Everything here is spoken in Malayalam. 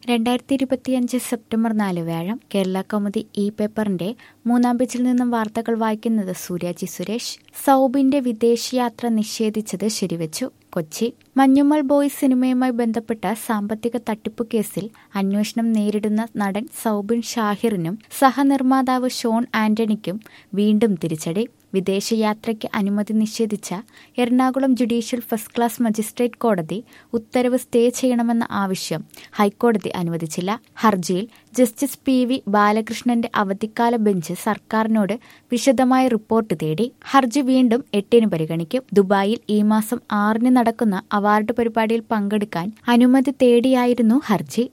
രണ്ടായിരത്തി ഇരുപത്തിയഞ്ച് സെപ്റ്റംബർ നാല് വ്യാഴം കേരള കൗമുദി ഇ പേപ്പറിന്റെ മൂന്നാം പേജിൽ നിന്നും വാർത്തകൾ വായിക്കുന്നത് സൂര്യാജി സുരേഷ് സൗബിന്റെ വിദേശയാത്ര നിഷേധിച്ചത് ശരിവച്ചു കൊച്ചി മഞ്ഞുമ്മൽ ബോയ്സ് സിനിമയുമായി ബന്ധപ്പെട്ട സാമ്പത്തിക തട്ടിപ്പ് കേസിൽ അന്വേഷണം നേരിടുന്ന നടൻ സൗബിൻ ഷാഹിറിനും സഹനിർമ്മാതാവ് ഷോൺ ആന്റണിക്കും വീണ്ടും തിരിച്ചടി വിദേശയാത്രയ്ക്ക് അനുമതി നിഷേധിച്ച Ernakulam judicial first class magistrate കോടതി ഉത്തരവ് സ്റ്റേ ചെയ്യണമെന്ന ആവശ്യം ഹൈക്കോടതി അനുവദിച്ചില്ല ഹർജിയിൽ ജസ്റ്റിസ് പി വി ബാലകൃഷ്ണന്റെ അവധിക്കാല ബെഞ്ച് സർക്കാരിനോട് വിശദമായ റിപ്പോർട്ട് തേടി ഹർജി വീണ്ടും എട്ടിന് പരിഗണിക്കും ദുബായിൽ ഈ മാസം ആറിന് നടക്കുന്ന അവാർഡ് പരിപാടിയിൽ പങ്കെടുക്കാൻ അനുമതി തേടിയായിരുന്നു ഹർജി